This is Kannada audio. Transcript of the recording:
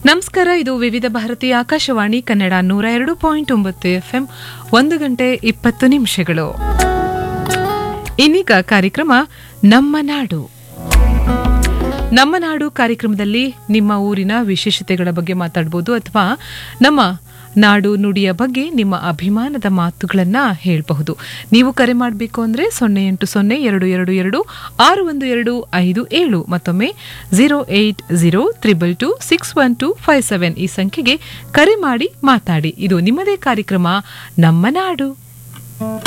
ನಮಸ್ಕಾರ ಇದು ವಿವಿಧ ಭಾರತಿ ಆಕಾಶವಾಣಿ ಕನ್ನಡ ನೂರ ಎರಡು ಪಾಯಿಂಟ್ ಒಂಬತ್ತು ಎಫ್ಎಂ ಒಂದು ಗಂಟೆ ಇಪ್ಪತ್ತು ನಿಮಿಷಗಳು ಇನ್ನೀಗ ಕಾರ್ಯಕ್ರಮ ನಮ್ಮ ನಾಡು ನಮ್ಮ ನಾಡು ಕಾರ್ಯಕ್ರಮದಲ್ಲಿ ನಿಮ್ಮ ಊರಿನ ವಿಶೇಷತೆಗಳ ಬಗ್ಗೆ ಮಾತಾಡಬಹುದು ಅಥವಾ ನಮ್ಮ ನಾಡು ನುಡಿಯ ಬಗ್ಗೆ ನಿಮ್ಮ ಅಭಿಮಾನದ ಮಾತುಗಳನ್ನ ಹೇಳಬಹುದು ನೀವು ಕರೆ ಮಾಡಬೇಕು ಅಂದ್ರೆ ಸೊನ್ನೆ ಎಂಟು ಸೊನ್ನೆ ಎರಡು ಎರಡು ಎರಡು ಆರು ಒಂದು ಎರಡು ಐದು ಏಳು ಮತ್ತೊಮ್ಮೆ zero eight zero triple two six one two five seven ಈ ಸಂಖ್ಯೆಗೆ ಕರೆ ಮಾಡಿ ಮಾತಾಡಿ ಇದು ನಿಮ್ಮದೇ ಕಾರ್ಯಕ್ರಮ ನಮ್ಮ ನಾಡು